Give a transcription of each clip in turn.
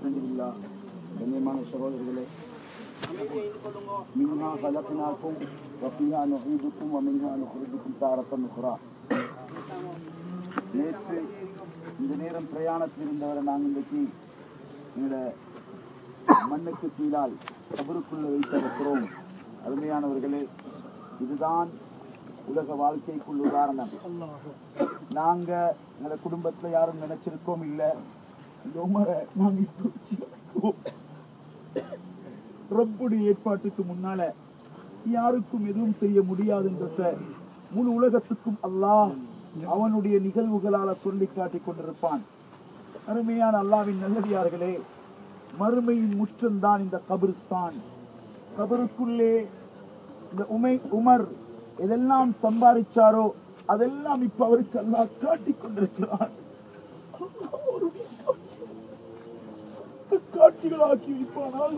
அல்ஹம்துலில்லா கண்ணியமான சகோதரர்களே மின்ஹா கலக்கினாக்கும் வஃபிஹா நுஹீதுக்கும் வமின்ஹா நுஹ்ரிஜுக்கும் தாரத்தன் உக்ரா நேற்று இந்த நேரம் பிரயாணத்தில் இருந்தவரை நாங்கள் இன்றைக்கு எங்களோட மண்ணுக்கு கீழால் கபருக்குள்ள வைத்திருக்கிறோம் அருமையானவர்களே இதுதான் உலக வாழ்க்கைக்குள்ள உதாரணம் நாங்க எங்களோட குடும்பத்துல யாரும் நினைச்சிருக்கோம் இல்ல இந்த உமரை நாங்க இப்ப வச்சு வளர்க்கிறோம். ரப்புடைய ஏற்பாட்டுக்கு முன்னால யாருக்கும் எதுவும் செய்ய முடியாதுன்றத முழு உலகத்துக்கும் அல்லாஹ் அவனுடைய நிகழ்வுகளால சொல்லி காட்டிக் கொண்டிருப்பான் அருமையான அல்லாவின் நல்லடியார்களே மறுமையின் முற்றம் தான் இந்த கபிரிஸ்தான் கபருக்குள்ளே இந்த உமை உமர் எதெல்லாம் சம்பாதிச்சாரோ அதெல்லாம் இப்ப அவருக்கு அல்லாஹ் காட்டிக் கொண்டிருக்கிறார் அல்லாஹ் அவருடைய காட்சி- காட்சிகளாக்கி வைப்பானால்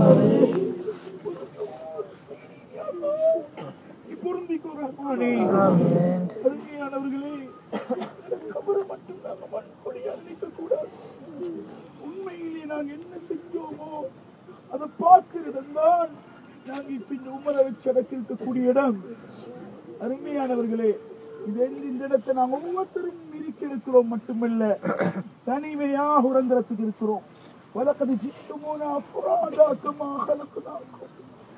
பொருந்திக் கொள்றானே அருமையானவர்களே கபரை மட்டும் நாங்க மண்பொழியா நினைக்க கூடாது உண்மையிலே நாங்க என்ன செஞ்சோமோ அதை பார்க்கிறதுதான் நாங்க இப்ப இந்த உமரை வச்சு அடக்கி இருக்கக்கூடிய இடம் அருமையானவர்களே இது எந்த- இந்த இடத்தை நாங்க ஒவ்வொருத்தரும் இருக்க இருக்கிறோம் மட்டுமல்ல தனிமையாக உறங்குறதுக்கு இருக்கிறோம் வழக்கது ஜிட்டுமோனா புராதா கமா கலக்குனாக்கும்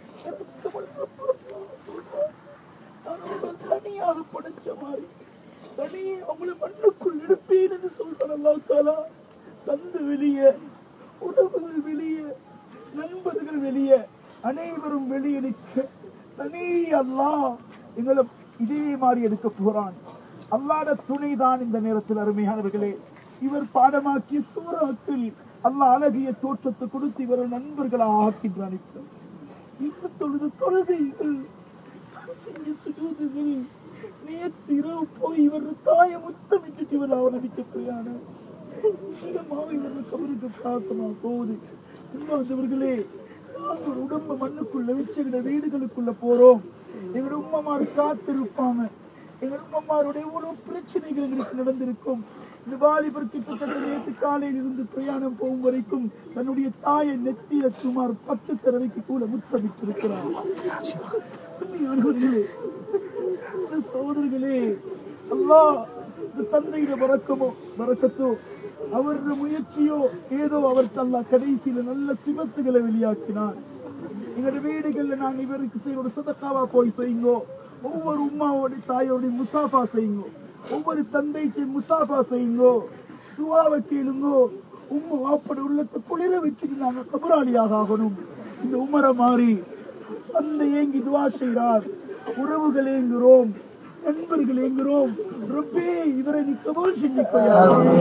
தனியாக படைச்ச மாதிரி தனியே அவங்கள மண்ணுக்குள் எடுப்பேன் என்று சொல்றான் அல்லாஹ் தாலா தந்து வெளியே உறவுகள் வெளியே நண்பர்கள் வெளியே அனைவரும் வெளியே நிற்க தனி அல்லாஹ் எங்களை இதே மாதிரி எடுக்க போறான் அல்லாட துணைதான் இந்த நேரத்தில் அருமையானவர்களே இவர் பாடமாக்கிய சூறாத்தில் அல்லாஹ் அழகிய தோற்றத்தை கொடுத்து இவரை நண்பர்களாக ஆக்கின்றான் இப்ப இப்ப தொழுது தொழுகைகள் செஞ்ச சுஜூதுகள் நேற்று இரவு போய் இவர் தாய முத்தமிட்டு இவர் அவரடிக்கப்படுகிறான இவர் கபருக்கு பிரார்த்தமா போகுது அன்பார்ந்தவர்களே நாங்கள் உடம்ப மண்ணுக்குள்ள வச்சு எங்க வீடுகளுக்குள்ள போறோம் எங்க உம்மமார் காத்திருப்பாங்க எங்க உம்மமாருடைய எவ்வளவு பிரச்சனைகள் எங்களுக்கு நடந்திருக்கும் இந்த வாலிபர் கிட்டத்தட்ட நேற்று காலையில் இருந்து பிரயாணம் போகும் வரைக்கும் தன்னுடைய தாயை நெத்தியில சுமார் பத்து தடவைக்கு கூட முத்தமிட்டிருக்கிறார் உண்மையானவர்களே, இந்த சகோதரர்களே அல்லாஹ் இந்த தந்தையிட வரக்கமோ வரக்கத்தோ அவருடைய முயற்சியோ ஏதோ அவருக்கு அல்லாஹ் கடைசியில நல்ல சிவத்துகளை வெளியாக்கினார் எங்களுடைய வீடுகள்ல நாங்க இவருக்கு செய்ய ஒரு சதக்காவா போய் செய்யுங்கோ ஒவ்வொரு உம்மாவோட தாயோட முசாஃபா செய்யுங்கோ ஒவ்வொரு தந்தைக்கு முசாஃபா செய்யுங்கோ துவாவை கேளுங்கோ உம்மா வாப்பட உள்ளத்தை குளிர வச்சுட்டு நாங்க கபராளியாக ஆகணும் இந்த உமரை மாறி அந்த ஏங்கி துவா செய்கிறார் உறவுகள் ஏங்குகிறோம் நண்பர்கள் ஏங்குகிறோம் ரப்பே இவரை நீ கபூல் செஞ்சுக்கொள்ளா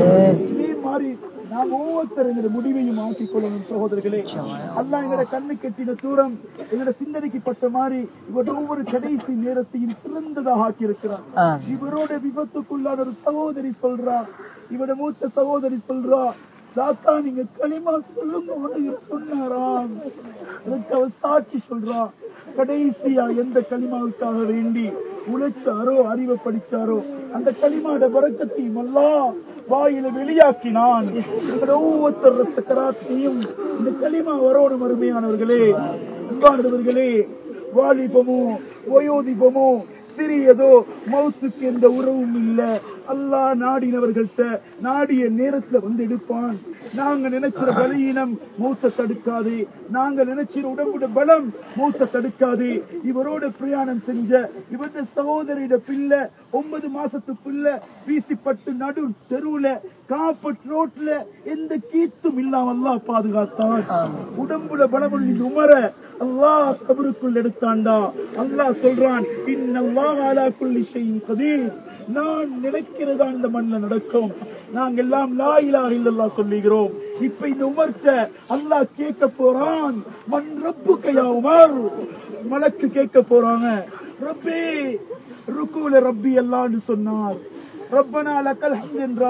இதே மாதிரி நாம் ஒவ்வொருத்தர் எங்களுடைய முடிவையும் ஆக்கிக் கொள்ளணும் சகோதரர்களே அல்லாஹ் எங்களோட கண்ணு கெட்டின தூரம் எங்களோட சிந்தனைக்கு பட்ட மாதிரி இவரோட ஒவ்வொரு கடைசி நேரத்தையும் சிறந்ததாக ஆக்கியிருக்கிறார் இவரோட விபத்துக்குள்ளான ஒரு சகோதரி சொல்றா இவரோட மூத்த சகோதரி சொல்றா தாத்தா நீங்க களிமா சொல்லுங்க சொன்னாராம் அதுக்கு அவர் சாட்சி சொல்றா கடைசியா எந்த களிமாவுக்காக வேண்டி உழைச்சாரோ அறிவை படிச்சாரோ அந்த களிமாட வரக்கத்தையும் எல்லாம் வாயில வெளியாக்கினான் எங்களோட ஒவ்வொருத்தர் சக்கராத்தையும் இந்த களிமா வரோடும் அருமையானவர்களே அன்பானவர்களே வாலிபமோ வயோதிபமோ சிறியதோ மவுத்துக்கு எந்த உறவும் இல்ல அல்லாஹ் நாடினவர்கள்ட்ட நாடிய நேரத்துல வந்து எடுப்பான் நாங்க நினைச்சிற பலீனம் மூத்த தடுக்காது நாங்க நினைச்சிற உடம்புட பலம் மூத்த தடுக்காது இவரோட பிரயாணம் செஞ்ச இவருடைய சகோதரியோட பிள்ளை ஒன்பது மாசத்து பிள்ளை வீசிப்பட்டு நடு தெருவுல காப்பட் ரோட்ல எந்த கீத்தும் இல்லாம அல்லாஹ் பாதுகாத்தான் உடம்புல பலமுள்ள உமர அல்லாஹ் கபருக்குள் எடுத்தாண்டா அல்லாஹ் சொல்றான் இன்னல்லாஹ் அலா குல்லி ஷைஇன் கதீர் நான் நினைக்கிறதா இந்த மண்ணில் நடக்கும் நாங்க எல்லாம் லா இலாஹ இல்லல்லாஹ் சொல்லுகிறோம் இப்ப இந்த உமர்த்த அல்லாஹ் கேட்க போறான் மண் ரப்புக்கையா உமர் மலக்கு கேட்க போறாங்க ரப்பே ருக்குல ரப்பி அல்லான்னு சொன்னார் ரப்பனா லக்கல் ஹம்த் என்றார்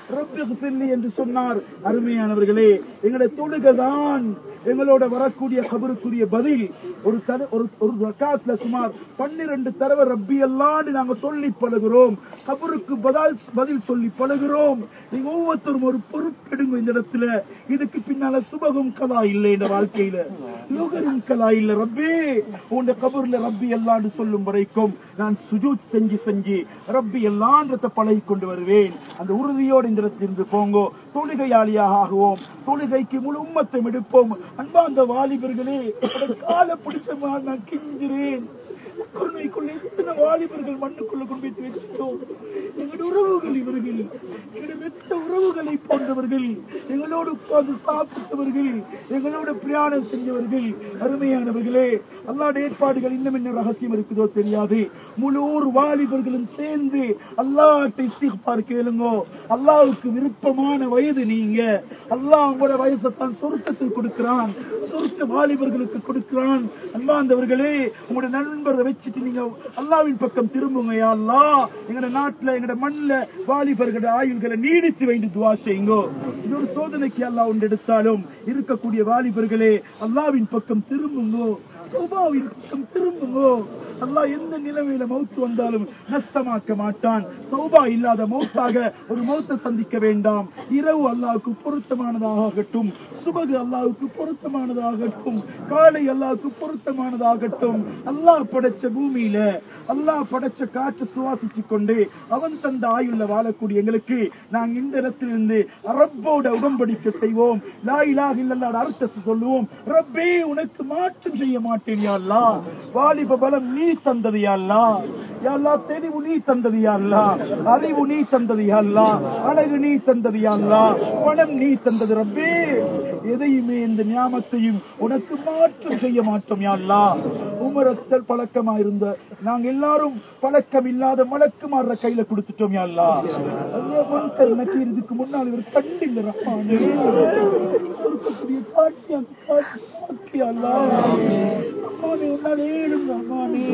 ரப்பி பில்லி என்று சொன்னார் அருமையானவர்களே எங்களுடைய தொழுகைதான் எங்களோட வரக்கூடிய கபருக்குரிய பதில் ஒரு தர- ஒரு ஒரு ரக்காத்துல சுமார் பன்னிரண்டு தடவை ரப்பி எல்லாம் நாங்க சொல்லி பழகுறோம் கபருக்கு பதில் பதில் சொல்லி பழகுறோம் நீங்க ஒவ்வொருத்தரும் ஒரு பொறுப்பெடுங்க இந்த இடத்துல இதுக்கு பின்னால சுபகம் கலா இல்லை இந்த வாழ்க்கையில லுகரும் கலா இல்ல ரப்பே உன் கபூர்ல ரப்பி எல்லாம் சொல்லும் வரைக்கும் நான் சுஜூத் செஞ்சு செஞ்சு ரப்பி எல்லான்றத பழகி கொண்டு வருவேன் அந்த உறுதியோடு இந்த இடத்திலிருந்து போங்கோ தொழுகையாளியாக ஆகுவோம் தொழுகைக்கு முழு உம்மத்தை எடுப்போம் அன்பா அந்த வாலிபர்களே உங்களோட காலை பிடிச்ச மாதிரி நான் கிஞ்சிறேன் கருணைக்குள்ள எத்தனை வாலிபர்கள் மண்ணுக்குள்ள கொண்டு போய் வச்சிட்டோம் எங்களுடைய உறவுகள் இவர்கள் எங்களுடைய மெத்த உறவுகளை போன்றவர்கள் எங்களோடு உட்கார்ந்து சாப்பிட்டவர்கள் எங்களோட பிரயாணம் செஞ்சவர்கள் அருமையானவர்களே அல்லாட ஏற்பாடுகள் இன்னும் என்ன ரகசியம் இருக்குதோ தெரியாது முழு ஊர் வாலிபர்களும் சேர்ந்து அல்லாட்டை இஸ்திக்பார் கேளுங்கோ அல்லாவுக்கு விருப்பமான வயது நீங்க அல்லாஹ் உங்களோட வயசைத்தான் சொருக்கத்தில் கொடுக்கிறான் சொருக்க வாலிபர்களுக்கு கொடுக்கிறான் அன்பாந்தவர்களே உங்களோட நண்பரை வச்சுட்டு நீங்க அல்லாவின் பக்கம் திரும்புங்க யா அல்லாஹ் எங்கட நாட்டுல எங்கட மண்ணுல வாலிபர்களோட ஆயுள்களை நீடித்து வைத்து துவா செய்யுங்கோ இது ஒரு சோதனைக்கு அல்லாஹ் ஒன்று எடுத்தாலும் இருக்கக்கூடிய வாலிபர்களே அல்லாவின் பக்கம் திரும்புங்கோ சௌபாவின் பக்கம் திரும்புங்கோ அல்லாஹ் எந்த நிலைமையில மௌத்து வந்தாலும் நஷ்டமாக்க மாட்டான் சௌபா இல்லாத மௌத்தாக ஒரு மௌத்தை சந்திக்க வேண்டாம் இரவு அல்லாவுக்கு பொருத்தமானதாகட்டும் சுபகு அல்லாவுக்கு பொருத்தமானதாகட்டும் காலை அல்லாவுக்கு பொருத்தமானதாகட்டும் அல்லாஹ் படைச்ச பூமியில அல்லாஹ் படைச்ச காற்று சுவாசிச்சு கொண்டு அவன் தந்த ஆயுள்ல வாழக்கூடிய எங்களுக்கு நாங்க இந்த இடத்திலிருந்து ரப்போட உடன்படிக்கை செய்வோம் லா இலாஹ இல்லல்லாஹ் அர்த்தத்தை சொல்லுவோம் ரப்பே உனக்கு மாற்றம் செய்ய மாட்டேன் யா அல்லாஹ் வாலிப பலம் நீ தந்தது யா அல்லாஹ் யா அல்லாஹ் தெளிவு நீ தந்தது யா அல்லாஹ் அறிவு நீ தந்தது யா அல்லாஹ் அழகு நீ தந்தது யா அல்லாஹ் பணம் நீ தந்தது ரப்பே எதையுமே இந்த ஞாபகத்தையும் உனக்கு மாற்றம் செய்ய மாட்டோம் யா அல்லாஹ் உமரத்தல் பழக்கமா இருந்த நாங்க எல்லாரும் பழக்கம் இல்லாத மலக்குமார கையில கொடுத்துட்டோம் யா அல்லாஹ் அல்லாஹ் முன்கர் நக்கீர் இதுக்கு முன்னால் இவர் கண்டில்ல ரஹ்மானே கொடுக்கக்கூடிய காட்சி அந்த காட்சி காட்சி அல்லாஹ் அம்மானே உன்னால் ஏழுங்க அம்மானே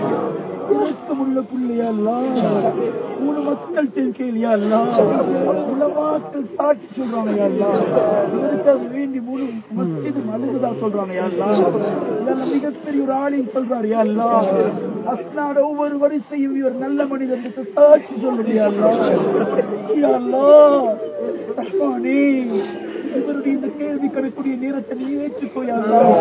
இறக்கமுள்ள புள்ளையா அல்லாஹ் மூணு மக்கள் கேள்வியா அல்லாஹ் உலமாக்கள் சாட்சி சொல்றாங்க யா அல்லாஹ் இவருக்காக வேண்டி முழு மஸ்ஜிது அழுகுதா சொல்றாங்க யா அல்லாஹ் இதெல்லாம் மிகப்பெரிய ஒரு ஆளின் சொல்றாரு யா அல்லாஹ் அஸ்னாட ஒவ்வொரு வரிசையும் இவர் நல்ல மனிதன் என்று சாட்சி சொல்லுங்க யா அல்லாஹ் யா அல்லாஹ் ரஹ்மானே இவருடைய இந்த கேள்வி கணக்குடைய நேரத்தை நீ ஏற்றுக்கோயா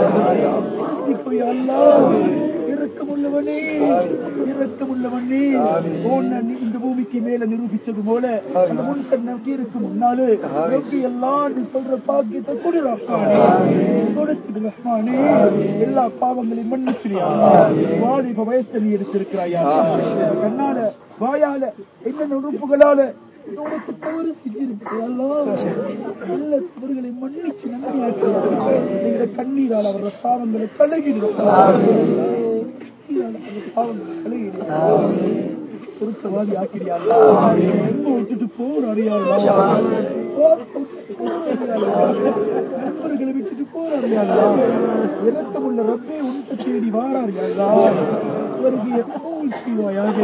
ஏற்றுக்கோயா அல்லா இறக்கமுள்ளவனே இறக்கமுள்ளவனே உன்னை நீ இந்த பூமிக்கு மேல நிரூபிச்சது போல அந்த முன்கண் நக்கீருக்கு முன்னாலே எப்படி எல்லாம் நீ சொல்ற பாக்கியத்தை கொடு ரஹ்மானே கொடுத்துடு ரஹ்மானே எல்லா பாவங்களையும் மன்னிச்சிரியா வாலிப வயசை நீ எடுத்திருக்கிறாயா கண்ணால வாயால என்னென்ன உறுப்புகளால உனக்கு தவறு செஞ்சிருக்கிறோம் நல்ல தவறுகளை மன்னிச்சு நன்மையாக்கிற கண்ணீரால் அவர பாவங்களை கலகிடும் பொருத்தவாதி ஆக்கிறியா விட்டுட்டு போர் அறியாளா நண்பர்களை விட்டுட்டு போர் அறியாளா இறக்கமுள்ள ரப்பே உன்னை தேடி வாராறியாளா அவருக்கு எப்பவும் செய்வாயாக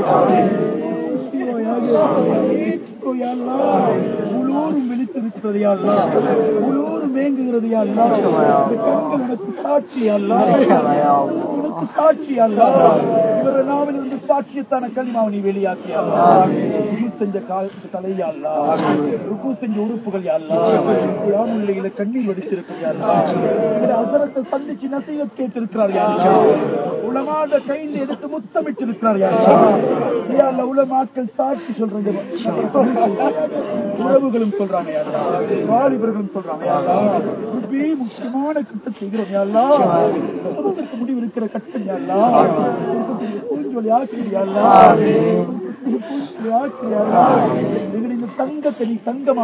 முழுவதும் விழித்திருக்கிறது யாழ்லா முழுவதும் மேங்குகிறது யாழ்லா இந்த கண்கள் உனக்கு சாட்சி அல்லா உனக்கு சாட்சி அல்லா இவர நாவில் இருந்து சாட்சியத்தான களிமாவை நீ வெளியாக்கியா செஞ்ச காலத்து தலையாள்லா ருக்கு செஞ்ச உறுப்புகள் யாழ்லா யாமுல்லையில கண்ணீர் வடிச்சிருக்கு யாழ்லா இந்த அசரத்தை சந்திச்சு நசைய கேட்டிருக்கிறார் யாழ்லா உலமாத கைந்து எடுத்து முத்தமிட்டிருக்கிறார் யாழ்லா யாழ்லா உலமாக்கள் சாட்சி சொல்றாங்க உறவுகளும் சொல்றாங்க யாரா வாலிபர்களும் சொல்றாங்க யாரா ரொம்ப முக்கியமான கட்டம் செய்கிறோம் யாரா சொர்க்கத்துக்கு முடிவு இருக்கிற கட்டம் யாரா பூஞ்சொலி ஆக்கிரி யாரா பூஞ்சொலி ஆக்கிரி யாரா எங்களை இந்த தங்கத்தை நீ தங்கமா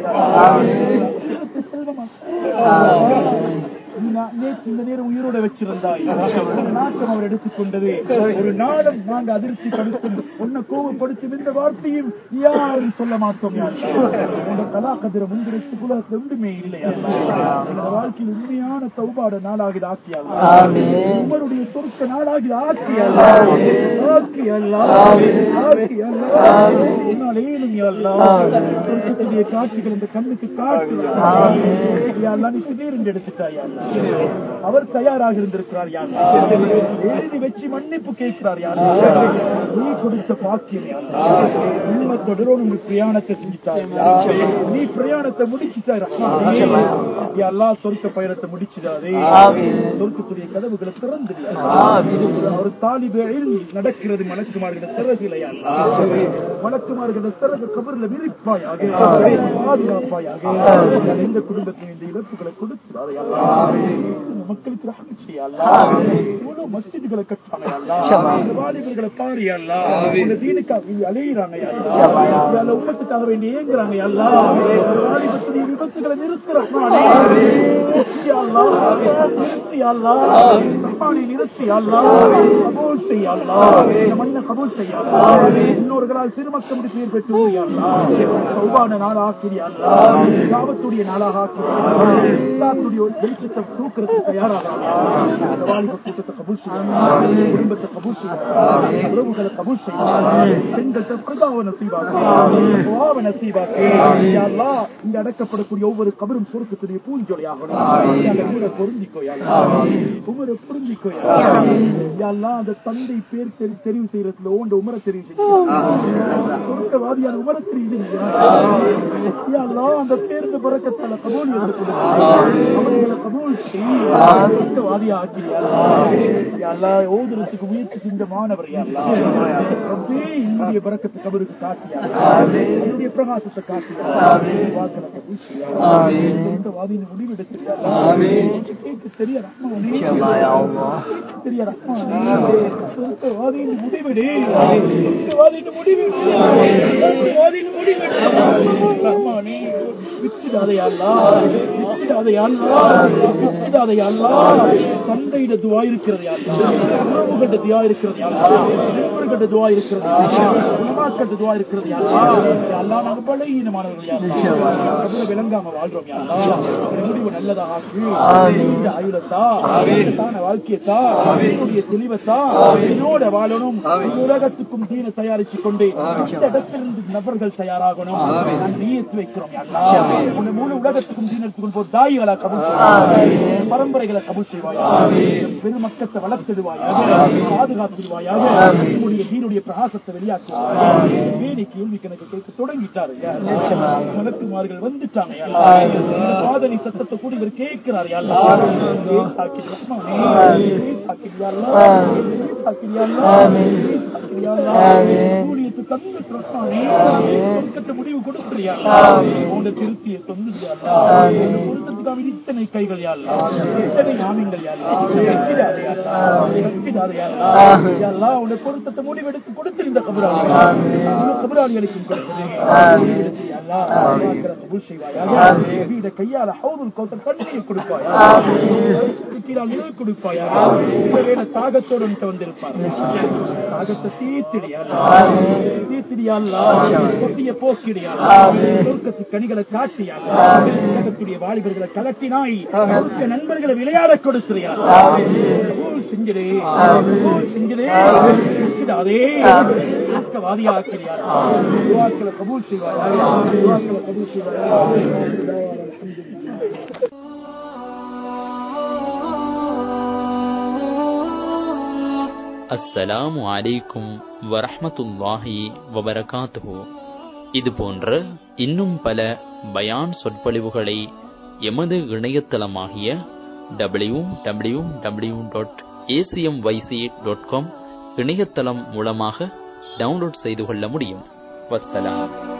செல்வமா நேற்று இந்த நேரம் உயிரோட வச்சிருந்தாய் ஒரு நாட்டம் அவர் எடுத்துக்கொண்டது ஒரு நாளும் நாங்க அதிர்ச்சி படுத்தும் உன்னை கோவப்படுத்தும் இந்த வார்த்தையும் யாரும் சொல்ல மாட்டோம் உங்க கலாக்கதிர முந்திரத்து குலத்துல ஒன்றுமே இல்லையா அந்த வாழ்க்கையில் உண்மையான தௌபாட நாளாக ஆக்கியால் உமருடைய சொர்க்க நாளாக ஆக்கியால் ஆக்கியால் ஆக்கியால் உன்னால் ஏழும் யா அல்லாஹ். சொர்க்கத்துடைய காட்சிகள் இந்த கண்ணுக்கு காட்டு யா அல்லாஹ், நீ திடீரென்று எடுத்துட்டாய் யா அல்லாஹ். அவர் தயாராக இருந்திருக்கிறார் யா அல்லாஹ். எழுதி வச்சு மன்னிப்பு கேட்கிறார் யா அல்லாஹ். நீ கொடுத்த பாக்கியம் யா அல்லாஹ். உண்மத்தோடு உனக்கு பிரயாணத்தை செஞ்சுட்டாய் யா அல்லாஹ். நீ பிரயாணத்தை முடிச்சுட்டாய் ரஹ்மானே. யா அல்லாஹ் சொர்க்க பயணத்தை முடிச்சுடாதே சொர்க்கத்துடைய கதவுகளை திறந்து ஒரு தாலிபே நடக்கிறது மலக்குமார்கள் சிறகிலையா மலக்குமார்கள் சிறகு கபர்ல விரிப்பாயாக பாதுகாப்பாயாக எந்த குடும்பத்தின் இந்த இழப்புகளை கொடுக்கிறாரையா மக்களுக்கு ரஹ்மத் செய்யா அல்லாஹ். இவ்வளவு மஸ்ஜிதுகளை கட்டுறாங்க யா அல்லாஹ். இந்த வாலிபர்களை பாரு யா அல்லாஹ். இந்த தீனுக்காக அலையிறாங்க யா அல்லாஹ். யா அல்லாஹ், உம்மத்துக்காக வேண்டி ஏங்குறாங்க யா அல்லாஹ். இந்த வாலிபத்துடைய விபத்துகளை நிறுத்து ரஹ்மானே. நிறுத்து யா அல்லாஹ். நிறுத்து யா அல்லாஹ். ரஹ்மானே, நிறுத்து யா அல்லாஹ். கபூல் செய் யா அல்லாஹ். இந்த மண்ணை கபூல் செய் யா அல்லாஹ். இன்னொருகளால் சிறுமக்களுடைய பேர் பெற்று யா அல்லாஹ். சௌபான நாள் ஆக்கிறியா அல்லாஹ். காபத்துடைய நாளாக ஆக்கிறியா அல்லாஹ். இஸ்லாத்துடைய ஒரு வெளிச்சத்தை தூக்குறதுக்கு தயாராக அல்லாஹ். இந்த வாலிப கூட்டத்தை கபூல் செய்ய அல்லாஹ். குடும்பத்தை கபூல் செய்ய அல்லாஹ். உறவுகளை கபூல் செய்ய அல்லாஹ். பெண்கள் தற்கொலை நசீபாக்கு துவாவ நசீபாக்கு யா அல்லாஹ், இங்க அடக்கப்படக்கூடிய ஒவ்வொரு கபரும் சுருக்கத்துடைய பூஞ்சொலியாகணும் அந்த கூட பொருந்திக்கோ யா அல்லாஹ். உமரை பொருந்திக்கோ யா அல்லாஹ். யா அல்லாஹ், அந்த தந்தை பேர் தெரி- தெரிவு செய்யறதுல ஓண்ட உமரை தெரிவு செய்ய சொர்க்கவாதியான உமரை தெரிவு செய்ய யா அல்லாஹ், அந்த பேருந்து பறக்கத்தால கபூல் அவர்களை கபூல் செய்ய சொர்க்கவாதியா ஆக்கிறியா யா அல்லாஹ், ஓதுறதுக்கு முயற்சி செஞ்ச மாணவர் யா அல்லாஹ். ரப்பே, என்னுடைய பறக்கத்து கபருக்கு காட்டியா என்னுடைய பிரகாசத்தை காட்டியா வாக்களை கபூல் செய்ய சொர்க்கவாதியின் முடிவெடுக்கிறியா கேட்க தெரிய ரஹ்மானே தெரிய ரஹ்மானே சொர்க்கவாதியின் முடிவெடு சொர்க்கவாதியின் முடிவெடு சொர்க்கவாதியின் முடிவெடு ரஹ்மானே விட்டுடாதே அல்லாஹ் விட்டுடாதே அல்லாஹ் விட்டுடாதே அல்லாஹ் தந்தையிட துவா இருக்கிறது அல்லாஹ் உறவுகிட்ட துவா இருக்கிறது அல்லாஹ் நண்பர்கிட்ட துவா இருக்கிறது அல்லாஹ் உலமாக்கிட்ட துவா இருக்கிறது அல்லாஹ் யா அல்லாஹ் நாங்க பலகீனமானவர்கள் யா அல்லாஹ் கபல விளங்காம வாழ்றோம் யா அல்லாஹ் எங்கள் முடிவு நல்லதா ஆக்கு நீண்ட ஆயுளத்தா தான வாழ்க்கையத்தா என்னுடைய தெளிவத்தா என்னோட வாழணும் இந்த உலகத்துக்கும் தீன தயாரித்துக் கொண்டு இந்த இடத்திலிருந்து நபர்கள் தயாராகணும் நான் நீயத்து வைக்கிறோம் யா அல்லாஹ் உன்னை முழு உலகத்துக்கும் தீன எடுத்துக் கொண்டு தாயிகளா கபூல் செய்வாயாக பரம்பரைகளை கபூல் செய்வாயாக பெருமக்கத்தை வளர்த்திடுவாயாக பாதுகாத்திடுவாயாக உன்னுடைய தீனுடைய பிரகாசத்தை வெளியாக்குவாயாக வேலை கேள்வி கணக்கு கேட்க தொடங்கிட்டாரு மலக்குமார்கள் வந்துட்டாங்க யா அல்லாஹ். இந்த பாதணி சத்தத்தை கூட இவர் கேட்கிறார் யா அல்லாஹ். லேசாக்கி ரஹ்மானே, லேசாக்கி யா அல்லாஹ். லேசாக்கி யா அல்லாஹ். லேசாக்கி யா அல்லாஹ். ஊழியத்து தந்து ரஹ்மானே, சொர்க்கத்தை முடிவு கொடுக்கிறியா உன்னோட திருப்தியை தொங்குதியா பொருத்தத்துக்காக இத்தனை கைகள் யா அல்லாஹ். இத்தனை ஆமீன்கள் யா அல்லாஹ். வெற்றிடாதே யா அல்லாஹ். வெற்றிடாதே யா அல்லாஹ். யா அல்லாஹ், உன்னுடைய பொருத்தத்தை முடிவெடுத்து கொடுத்து இந்த கபராளி கபராளிகளுக்கும் கொடுக்கிறேன் யா அல்லாஹ், வாக்கிற கபூல் செய்வாயாக. நபியிட கையால ஹவுதுல் கௌசர் தண்ணீரை கொடுப்பாயாக. இருக்கிறாள் நிழல் கொடுப்பாயாக. சில வேளை தாகத்தோடு உன்கிட்ட வந்திருப்பார். தாகத்தை தீர்த்திடியா அல்லாஹ். தீர்த்திடியா அல்லாஹ். பசியை போக்கிடியா அல்லாஹ். சொர்க்கத்து கனிகளை காட்டியா அல்லாஹ். உலகத்துடைய வாலிபர்களை கலட்டினாய் சொர்க்க நண்பர்களை விளையாட கொடுக்கிறியா கபூல் செஞ்சிடு கபூல் செஞ்சிடு விட்டுடாதே சொர்க்கவாதியா ஆக்கிறியா துவாக்களை கபூல் செய்வாயாக துவாக்களை கபூல் செய்வாயாக அஸ்ஸலாமு அலைக்கும் வரஹ்மத்துல்லாஹி வபரகாத்துஹு இது போன்ற இன்னும் பல பயான் சொற்பொழிவுகளை எமது இணையதளமாகிய W W W dot ACM YC dot com இணையதளம் மூலமாக டவுன்லோட் செய்து கொள்ள முடியும் வஸ்ஸலாம்